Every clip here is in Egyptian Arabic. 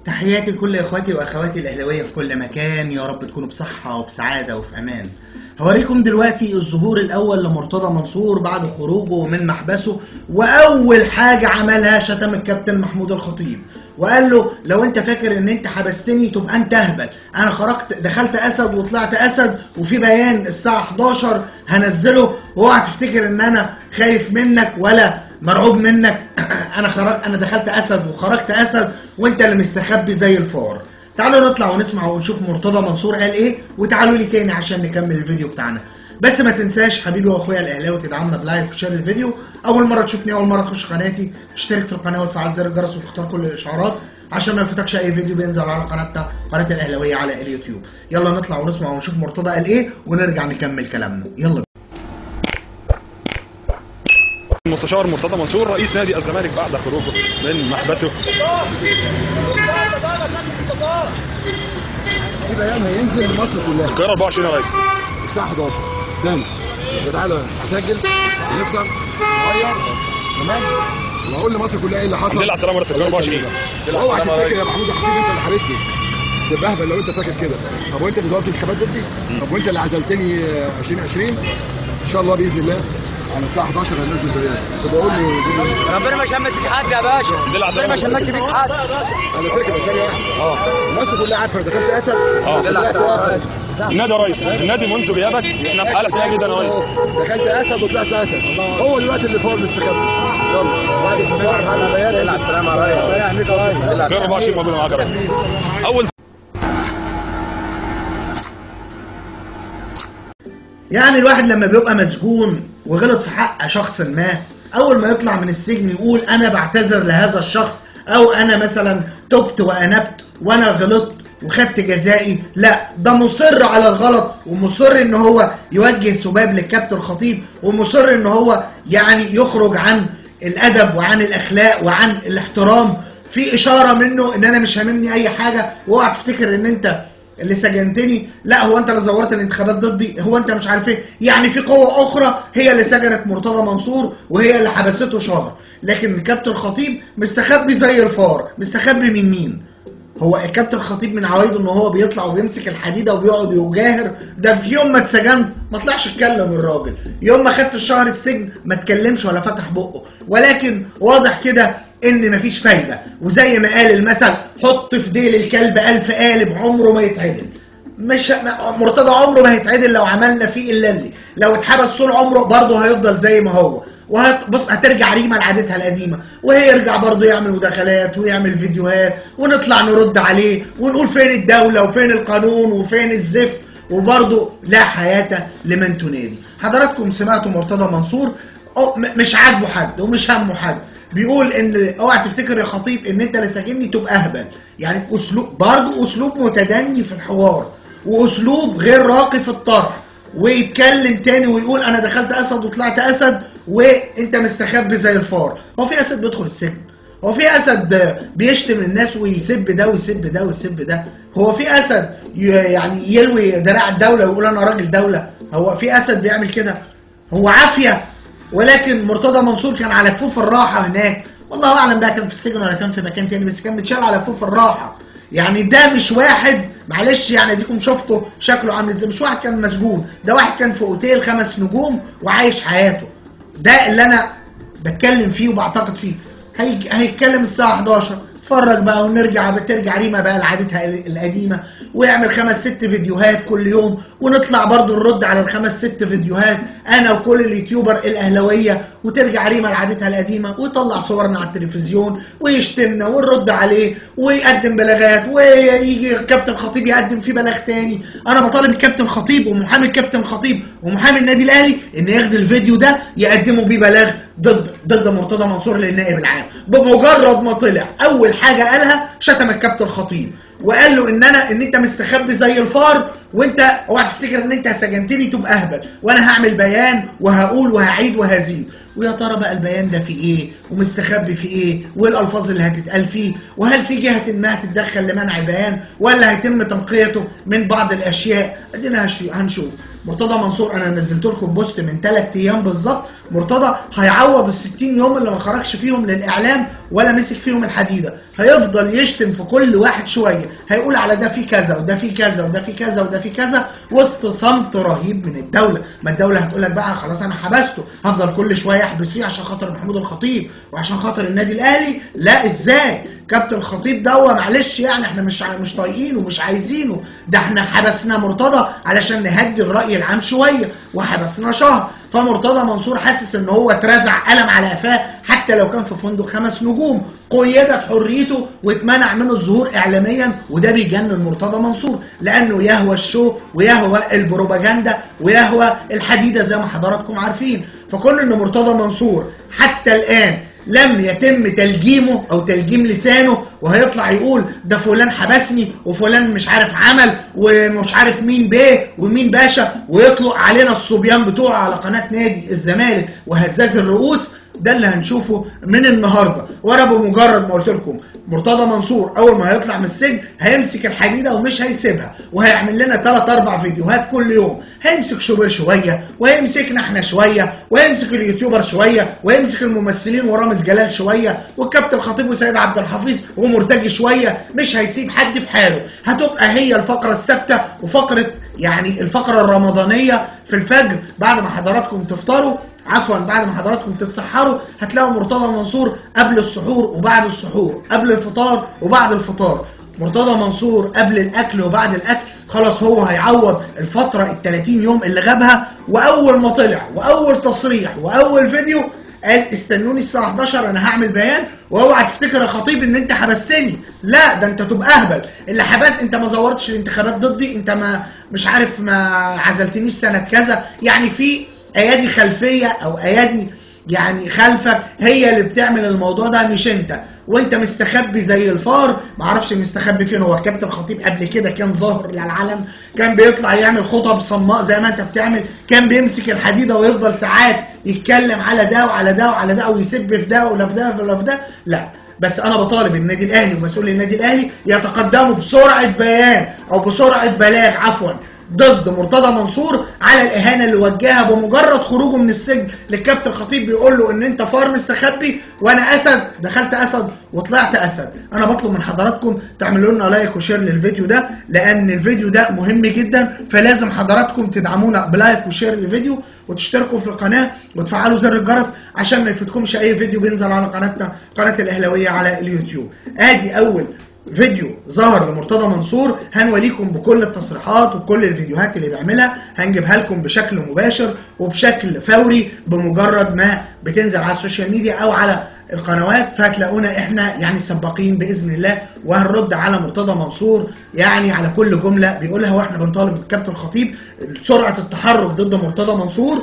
تحياتي لكل اخواتي واخواتي الاهلاويه في كل مكان يا رب تكونوا بصحه وبسعاده وفي امان هوريكم دلوقتي الظهور الاول لمرتضى منصور بعد خروجه من محبسه واول حاجه عملها شتم الكابتن محمود الخطيب وقال له لو انت فاكر ان انت حبستني تبقى انت اهبل انا خرجت دخلت اسد وطلعت اسد وفي بيان الساعه 11 هنزله واوعى تفتكر ان انا خايف منك ولا مرعوب منك انا خرجت انا دخلت اسد وخرجت اسد وانت اللي مستخبي زي الفار تعالوا نطلع ونسمع ونشوف مرتضى منصور قال ايه وتعالوا لي تاني عشان نكمل الفيديو بتاعنا بس ما تنساش حبيبي واخويا الاهلاوي تدعمنا بلايك وشير الفيديو اول مره تشوفني اول مره تخش قناتي تشترك في القناه وتفعل زر الجرس وتختار كل الاشعارات عشان ما يفوتكش اي فيديو بينزل على قناتنا قناه الاهلاويه على اليوتيوب يلا نطلع ونسمع ونشوف مرتضى قال ايه ونرجع نكمل كلامنا يلا المستشار مرتضى منصور رئيس نادي الزمالك بعد خروجه من محبسه في بيان هينزل لمصر كلها القاهره 24 يا ريس الساعه 11 تاني تعالى هسجل ونفطر نغير تمام واقول لمصر كلها ايه اللي حصل الحمد لله على السلامه ورث القاهره 24 اوعى تفتكر يا محمود يا حبيبي انت اللي حارسني تبقى اهبل لو انت فاكر كده طب وانت اللي ضربت الانتخابات ضدي طب وانت اللي عزلتني آه، 2020 ان شاء الله باذن الله على الساعه 11 هننزل بيان طب اقول له ربنا ما شمت بيك حد يا باشا الحمد لله على ربنا ما السلامه شمت بيك حد على فكره ثانيه واحده اه مصر كلها عارفه دخلت اسد اه طلعت اسد النادي يا ريس النادي منذ غيابك احنا في حاله سيئه جدا يا ريس دخلت اسد وطلعت اسد هو دلوقتي اللي فار مستخبي يلا بعد الفطار على بيان على السلامه يا ريس القاهره 24 موجوده معاك يا ريس اول يعني الواحد لما بيبقى مسجون وغلط في حق شخص ما اول ما يطلع من السجن يقول انا بعتذر لهذا الشخص او انا مثلا تبت وانبت وانا غلطت وخدت جزائي لا ده مصر على الغلط ومصر ان هو يوجه سباب للكابتن الخطيب ومصر ان هو يعني يخرج عن الادب وعن الاخلاق وعن الاحترام في اشاره منه ان انا مش هاممني اي حاجه واوعى تفتكر ان انت اللي سجنتني لا هو انت اللي زورت الانتخابات ضدي هو انت مش عارف ايه يعني في قوه اخرى هي اللي سجنت مرتضى منصور وهي اللي حبسته شهر لكن الكابتن الخطيب مستخبي زي الفار مستخبي من مين هو الكابتن الخطيب من عوايده ان هو بيطلع وبيمسك الحديده وبيقعد يجاهر ده في يوم ما اتسجنت ما طلعش اتكلم الراجل يوم ما خدت الشهر السجن ما اتكلمش ولا فتح بقه ولكن واضح كده ان مفيش فايده وزي ما قال المثل حط في ديل الكلب الف قالب عمره ما يتعدل مش مرتضى عمره ما هيتعدل لو عملنا فيه الا اللي لو اتحبس طول عمره برضه هيفضل زي ما هو وهت بص هترجع ريما لعادتها القديمه وهيرجع برضه يعمل مداخلات ويعمل فيديوهات ونطلع نرد عليه ونقول فين الدوله وفين القانون وفين الزفت وبرضه لا حياه لمن تنادي حضراتكم سمعتوا مرتضى منصور أو م- مش عاجبه حد ومش همه حد بيقول ان اوعى تفتكر يا خطيب ان انت اللي ساجني تبقى اهبل يعني اسلوب برضه اسلوب متدني في الحوار واسلوب غير راقي في الطرح ويتكلم تاني ويقول انا دخلت اسد وطلعت اسد وانت مستخبي زي الفار هو في اسد بيدخل السجن هو في اسد بيشتم الناس ويسب ده ويسب ده ويسب ده هو في اسد ي- يعني يلوي دراع الدوله ويقول انا راجل دوله هو في اسد بيعمل كده هو عافيه ولكن مرتضى منصور كان على كفوف الراحه هناك والله اعلم بقى كان في السجن ولا كان في مكان تاني بس كان متشال على كفوف الراحه يعني ده مش واحد معلش يعني اديكم شفتوا شكله عامل ازاي مش واحد كان مسجون ده واحد كان في اوتيل خمس نجوم وعايش حياته ده اللي انا بتكلم فيه وبعتقد فيه هيج- هيتكلم الساعه 11 اتفرج بقى ونرجع بترجع ريما بقى لعادتها ال- القديمه ويعمل خمس ست فيديوهات كل يوم ونطلع برضو نرد على الخمس ست فيديوهات انا وكل اليوتيوبر الاهلاويه وترجع ريما لعادتها القديمه ويطلع صورنا على التلفزيون ويشتمنا ونرد عليه ويقدم بلاغات ويجي الكابتن خطيب يقدم فيه بلاغ تاني انا بطالب الكابتن خطيب ومحامي الكابتن خطيب ومحامي النادي الاهلي ان ياخد الفيديو ده يقدموا بيه بلاغ ضد ضد مرتضى منصور للنائب العام بمجرد ما طلع اول حاجه قالها شتم الكابتن خطيب وقال له ان انا ان انت مستخبي زي الفار وانت اوعى تفتكر ان انت سجنتني تبقى اهبل وانا هعمل بيان وهقول وهعيد وهزيد ويا ترى بقى البيان ده فيه ايه ومستخبي فيه ايه وايه الالفاظ اللي هتتقال فيه وهل في جهه ما هتتدخل لمنع بيان ولا هيتم تنقيته من بعض الاشياء ادينا هش- هنشوف مرتضى منصور انا نزلت لكم بوست من ثلاث ايام بالظبط مرتضى هيعوض ال 60 يوم اللي ما خرجش فيهم للاعلام ولا مسك فيهم الحديده هيفضل يشتم في كل واحد شويه هيقول على ده في كذا وده في كذا وده في كذا وده في كذا وسط صمت رهيب من الدوله ما الدوله هتقول لك بقى خلاص انا حبسته هفضل كل شويه احبس فيه عشان خاطر محمود الخطيب وعشان خاطر النادي الاهلي لا ازاي كابتن الخطيب ده معلش يعني احنا مش ع- مش طايقينه ومش عايزينه ده احنا حبسنا مرتضى علشان نهدي الراي العام شويه وحبسنا شهر فمرتضى منصور حاسس ان هو اترزع قلم على قفاه حتى لو كان في فندق خمس نجوم قيدت حريته واتمنع منه الظهور اعلاميا وده بيجنن مرتضى منصور لانه يهوى الشو ويهوى البروباجندا ويهوى الحديده زي ما حضراتكم عارفين فكون ان مرتضى منصور حتى الان لم يتم تلجيمه او تلجيم لسانه وهيطلع يقول ده فلان حبسني وفلان مش عارف عمل ومش عارف مين بيه ومين باشا ويطلق علينا الصبيان بتوعه على قناه نادي الزمالك وهزاز الرؤوس ده اللي هنشوفه من النهارده وانا بمجرد ما قلت لكم مرتضى منصور اول ما هيطلع من السجن هيمسك الحديده ومش هيسيبها وهيعمل لنا ثلاث اربع فيديوهات كل يوم هيمسك شوبير شويه وهيمسكنا احنا شويه وهيمسك اليوتيوبر شويه وهيمسك الممثلين ورامز جلال شويه والكابتن الخطيب وسيد عبد الحفيظ ومرتجي شويه مش هيسيب حد في حاله هتبقى هي الفقره الثابته وفقره يعني الفقره الرمضانيه في الفجر بعد ما حضراتكم تفطروا عفوا بعد ما حضراتكم تتسحروا هتلاقوا مرتضى منصور قبل السحور وبعد السحور قبل الفطار وبعد الفطار مرتضى منصور قبل الاكل وبعد الاكل خلاص هو هيعوض الفتره ال 30 يوم اللي غابها واول ما طلع واول تصريح واول فيديو قال استنوني الساعه 11 انا هعمل بيان واوعى تفتكر يا خطيب ان انت حبستني لا ده انت تبقى اهبل اللي حبست انت ما زورتش الانتخابات ضدي انت ما مش عارف ما عزلتنيش سنه كذا يعني في ايادي خلفيه او ايادي يعني خلفك هي اللي بتعمل الموضوع ده مش انت وانت مستخبي زي الفار معرفش مستخبي فين هو كابتن خطيب قبل كده كان ظاهر للعلن كان بيطلع يعمل خطب صماء زي ما انت بتعمل كان بيمسك الحديده ويفضل ساعات يتكلم على ده وعلى ده وعلى ده ويسب في ده ولا في ده ولا في ده لا بس انا بطالب النادي الاهلي ومسؤول النادي الاهلي يتقدموا بسرعه بيان او بسرعه بلاغ عفوا ضد مرتضى منصور على الاهانه اللي وجهها بمجرد خروجه من السجن للكابتن الخطيب بيقول له ان انت فار مستخبي وانا اسد دخلت اسد وطلعت اسد انا بطلب من حضراتكم تعملوا لنا لايك وشير للفيديو ده لان الفيديو ده مهم جدا فلازم حضراتكم تدعمونا بلايك وشير للفيديو وتشتركوا في القناه وتفعلوا زر الجرس عشان ما يفوتكمش اي فيديو بينزل على قناتنا قناه الاهلاويه على اليوتيوب ادي اول فيديو ظهر لمرتضى منصور هنوليكم بكل التصريحات وكل الفيديوهات اللي بيعملها هنجيبها لكم بشكل مباشر وبشكل فوري بمجرد ما بتنزل على السوشيال ميديا او على القنوات فهتلاقونا احنا يعني سباقين باذن الله وهنرد على مرتضى منصور يعني على كل جمله بيقولها واحنا بنطالب الكابتن الخطيب سرعه التحرك ضد مرتضى منصور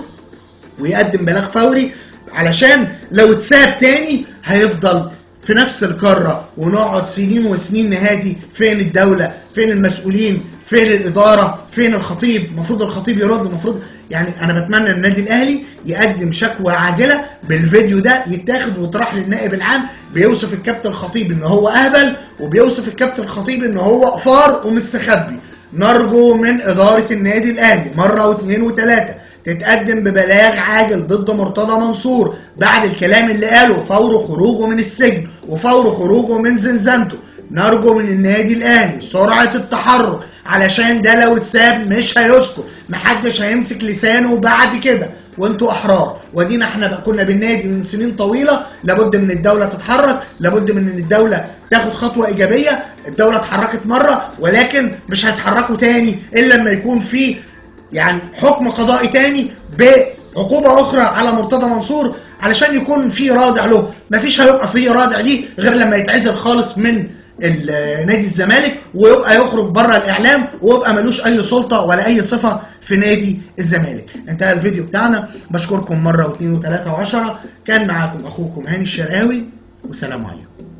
ويقدم بلاغ فوري علشان لو اتساب تاني هيفضل في نفس القارة ونقعد سنين وسنين نهادي فين الدولة فين المسؤولين فين الإدارة فين الخطيب المفروض الخطيب يرد المفروض يعني أنا بتمنى النادي الأهلي يقدم شكوى عاجلة بالفيديو ده يتاخد ويطرح للنائب العام بيوصف الكابتن الخطيب إن هو أهبل وبيوصف الكابتن الخطيب إن هو فار ومستخبي نرجو من إدارة النادي الأهلي مرة واثنين وثلاثة تتقدم ببلاغ عاجل ضد مرتضى منصور بعد الكلام اللي قاله فور خروجه من السجن وفور خروجه من زنزانته نرجو من النادي الاهلي سرعه التحرك علشان ده لو اتساب مش هيسكت محدش هيمسك لسانه بعد كده وانتوا احرار ودينا احنا بقى كنا بالنادي من سنين طويله لابد من الدوله تتحرك لابد من ان الدوله تاخد خطوه ايجابيه الدوله اتحركت مره ولكن مش هيتحركوا تاني الا لما يكون في يعني حكم قضائي تاني بعقوبة أخرى على مرتضى منصور علشان يكون في رادع له مفيش هيبقى في رادع ليه غير لما يتعزل خالص من ال- نادي الزمالك ويبقى يخرج بره الإعلام ويبقى ملوش أي سلطة ولا أي صفة في نادي الزمالك انتهى الفيديو بتاعنا بشكركم مرة واثنين وثلاثة وعشرة كان معاكم أخوكم هاني الشرقاوي وسلام عليكم